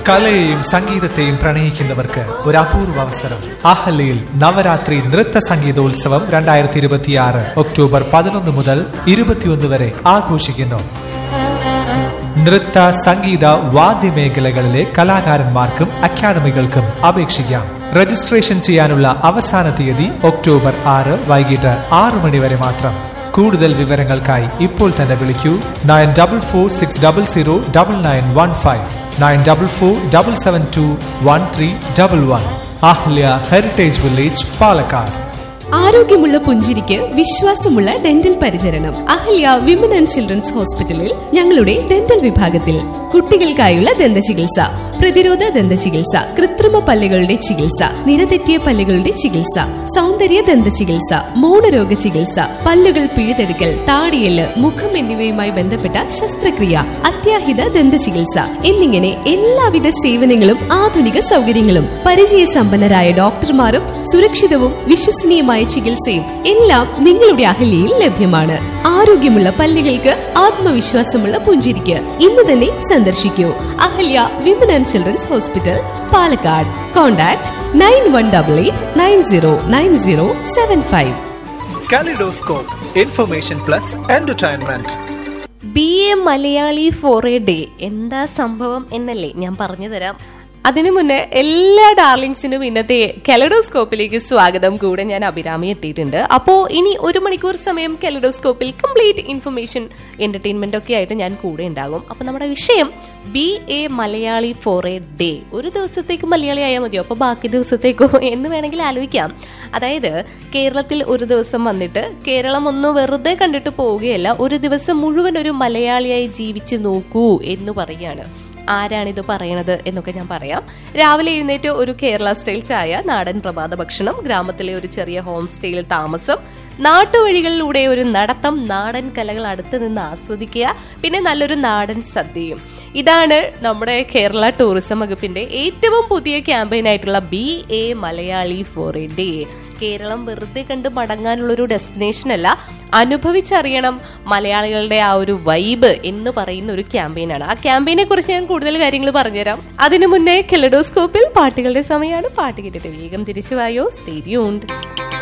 കലയെയും സംഗീതത്തെയും പ്രണയിക്കുന്നവർക്ക് ഒരു അപൂർവ അവസരം അഹല്യയിൽ നവരാത്രി നൃത്ത സംഗീതോത്സവം രണ്ടായിരത്തി ഇരുപത്തിയാറ് ഒക്ടോബർ പതിനൊന്ന് മുതൽ ഇരുപത്തിയൊന്ന് വരെ ആഘോഷിക്കുന്നു നൃത്ത സംഗീത വാദ്യമേഖലകളിലെ കലാകാരന്മാർക്കും അക്കാദമികൾക്കും അപേക്ഷിക്കാം രജിസ്ട്രേഷൻ ചെയ്യാനുള്ള അവസാന തീയതി ഒക്ടോബർ ആറ് വൈകിട്ട് ആറ് മണി വരെ മാത്രം കൂടുതൽ വിവരങ്ങൾക്കായി ഇപ്പോൾ തന്നെ വിളിക്കൂ nine double four six double zero double nine one five nine double four double seven two one three double one Ahalya heritage village Palakkad ആരോഗ്യമുള്ള പുഞ്ചിരിക്ക് വിശ്വാസമുള്ള ഡെന്റൽ പരിചരണം അഹല്യ വിമൻ ആൻഡ് ചിൽഡ്രൻസ് ഹോസ്പിറ്റലിൽ ഞങ്ങളുടെ ഡെന്റൽ വിഭാഗത്തിൽ കുട്ടികൾക്കായുള്ള ദന്ത ചികിത്സ പ്രതിരോധ ദന്ത ചികിത്സ കൃത്രിമ പല്ലുകളുടെ ചികിത്സ നിരതെറ്റിയ പല്ലുകളുടെ ചികിത്സ സൗന്ദര്യ ദന്ത ചികിത്സ മൗനരോഗ ചികിത്സ പല്ലുകൾ പിഴുതെടുക്കൽ താടിയല് മുഖം എന്നിവയുമായി ബന്ധപ്പെട്ട ശസ്ത്രക്രിയ അത്യാഹിത ദന്ത ചികിത്സ എന്നിങ്ങനെ എല്ലാവിധ സേവനങ്ങളും ആധുനിക സൗകര്യങ്ങളും പരിചയസമ്പന്നരായ ഡോക്ടർമാരും സുരക്ഷിതവും വിശ്വസനീയമായ ചികിത്സയും എല്ലാം നിങ്ങളുടെ അഹല്യയിൽ ലഭ്യമാണ് ആരോഗ്യമുള്ള പല്ലുകൾക്ക് ആത്മവിശ്വാസമുള്ള പുഞ്ചിരിക്ക് ഇന്ന് തന്നെ സന്ദർശിക്കൂ Ahalya women and children's hospital Palakkad contact nine one double eight nine zero nine zero seven five kaleidoscope information plus entertainment be a Malayali for a day എന്താ സംഭവം എന്നല്ലേ ഞാൻ പറഞ്ഞു തരാം അതിനു മുന്നേ എല്ലാ ഡാർലിങ്സിനും ഇന്നത്തെ കെലഡോസ്കോപ്പിലേക്ക് സ്വാഗതം കൂടെ ഞാൻ അഭിരാമി എത്തിയിട്ടുണ്ട് അപ്പോ ഇനി ഒരു മണിക്കൂർ സമയം കെലഡോസ്കോപ്പിൽ കംപ്ലീറ്റ് ഇൻഫർമേഷൻ എന്റർടൈൻമെന്റ് ഒക്കെ ആയിട്ട് ഞാൻ കൂടെ ഉണ്ടാകും അപ്പൊ നമ്മുടെ വിഷയം be a Malayali for a day ഒരു ദിവസത്തേക്ക് മലയാളി ആയാൽ മതിയോ അപ്പൊ ബാക്കി ദിവസത്തേക്കോ എന്ന് വേണമെങ്കിൽ ആലോചിക്കാം അതായത് കേരളത്തിൽ ഒരു ദിവസം വന്നിട്ട് കേരളം ഒന്ന് വെറുതെ കണ്ടിട്ട് പോവുകയല്ല ഒരു ദിവസം മുഴുവൻ ഒരു മലയാളിയായി ജീവിച്ചു നോക്കൂ എന്ന് പറയുകയാണ് ആരാണിത് പറയണത് എന്നൊക്കെ ഞാൻ പറയാം രാവിലെ എഴുന്നേറ്റ് ഒരു കേരള സ്റ്റൈൽ ചായ നാടൻ പ്രഭാത ഭക്ഷണം ഗ്രാമത്തിലെ ഒരു ചെറിയ ഹോം സ്റ്റേയിൽ താമസം നാട്ടുവഴികളിലൂടെ ഒരു നടത്തം നാടൻ കലകൾ അടുത്ത് നിന്ന് ആസ്വദിക്കുക പിന്നെ നല്ലൊരു നാടൻ സദ്യയും ഇതാണ് നമ്മുടെ കേരള ടൂറിസം വകുപ്പിന്റെ ഏറ്റവും പുതിയ ക്യാമ്പയിൻ ആയിട്ടുള്ള be a Malayali for a day Keralam വെറുതെ കണ്ട് മടങ്ങാനുള്ള ഒരു ഡെസ്റ്റിനേഷൻ അല്ല അനുഭവിച്ചറിയണം മലയാളികളുടെ ആ ഒരു വൈബ് എന്ന് പറയുന്ന ഒരു ക്യാമ്പയിനാണ് ആ ക്യാമ്പയിനെ കുറിച്ച് ഞാൻ കൂടുതൽ കാര്യങ്ങൾ പറഞ്ഞുതരാം അതിനു മുന്നേ കെലഡോസ്കോപ്പിൽ പാട്ടുകളുടെ സമയമാണ് പാട്ട് കേട്ടിട്ട് വേഗം തിരിച്ചു വായോ സ്റ്റേഡിയോണ്ട്